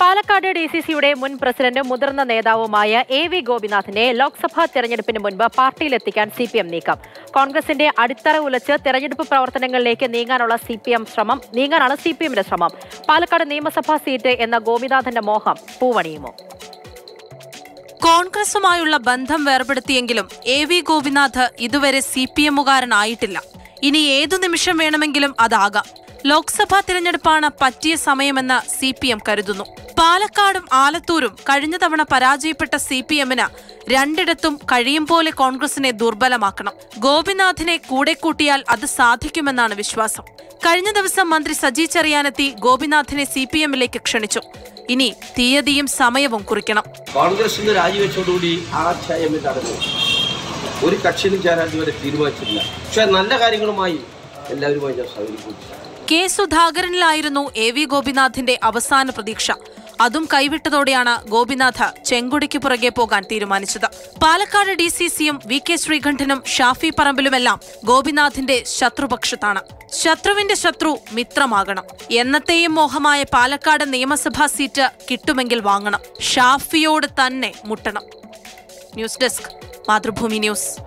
Palakkad D C സിയുടെ മുൻ പ്രസിഡന്റും മുതിർന്ന നേതാവുമായ എ വി ഗോപിനാഥിനെ ലോക്സഭാ തെരഞ്ഞെടുപ്പിന് മുൻപ് പാർട്ടിയിലെത്തിക്കാൻ സി പി എം നീക്കം കോൺഗ്രസിന്റെ അടിത്തറ ഉലച്ച് തെരഞ്ഞെടുപ്പ് പ്രവർത്തനങ്ങളിലേക്ക് നീങ്ങാനുള്ള സി പി എം ശ്രമം നീങ്ങാനാണ് സി പി എമ്മിന്റെ ശ്രമം പാലക്കാട് നിയമസഭാ സീറ്റ് എന്ന ഗോപിനാഥന്റെ മോഹം പൂവണിയുമോ കോൺഗ്രസുമായുള്ള ബന്ധം വേർപെടുത്തിയെങ്കിലും എ വി ഗോപിനാഥ് ഇതുവരെ സി പി എമ്മുകാരനായിട്ടില്ല ഇനി ഏതു നിമിഷം വേണമെങ്കിലും അതാകാം ലോക്സഭാ തിരഞ്ഞെടുപ്പാണ് പറ്റിയ സമയമെന്ന് സി പി എം കരുതുന്നു പാലക്കാടും ആലത്തൂരും കഴിഞ്ഞ തവണ പരാജയപ്പെട്ട സി പി എമ്മിന് രണ്ടിടത്തും കഴിയും പോലെ കോൺഗ്രസിനെ ദുർബലമാക്കണം ഗോപിനാഥിനെ കൂടെ കൂട്ടിയാൽ അത് സാധിക്കുമെന്നാണ് വിശ്വാസം കഴിഞ്ഞ ദിവസം മന്ത്രി സജി ചെറിയാനെത്തി ഗോപിനാഥിനെ സി പി എമ്മിലേക്ക് ക്ഷണിച്ചു ഇനി തീയതിയും സമയവും കുറിക്കണം കോൺഗ്രസ് നിന്ന് രാജിവെച്ചോടുകൂടി ആ അധ്യായം നടന്നു ഒരു കക്ഷിയിലും ചേരാൻ ഇതുവരെ തീരുമാനിച്ചിട്ടില്ല പക്ഷെ നല്ല കാര്യങ്ങളുമായി എല്ലാവരുമായി ഞാൻ സഹകരിക്കുന്നു കെ സുധാകരനിലായിരുന്നു എ വി ഗോപിനാഥിന്റെ അവസാന പ്രതീക്ഷ അതും കൈവിട്ടതോടെയാണ് ഗോപിനാഥ് ചെങ്കുടിക്ക് പുറകെ പോകാൻ തീരുമാനിച്ചത് പാലക്കാട് ഡി സി സിയും വി കെ ശ്രീകണ്ഠനും ഷാഫി പറമ്പിലുമെല്ലാം ഗോപിനാഥിന്റെ ശത്രുപക്ഷത്താണ് ശത്രുവിന്റെ ശത്രു മിത്രമാകണം എന്നത്തെയും മോഹമായ പാലക്കാട് നിയമസഭാ സീറ്റ് കിട്ടുമെങ്കിൽ വാങ്ങണം ഷാഫിയോട് തന്നെ മുട്ടണം ന്യൂസ് ഡെസ്ക് മാതൃഭൂമി ന്യൂസ്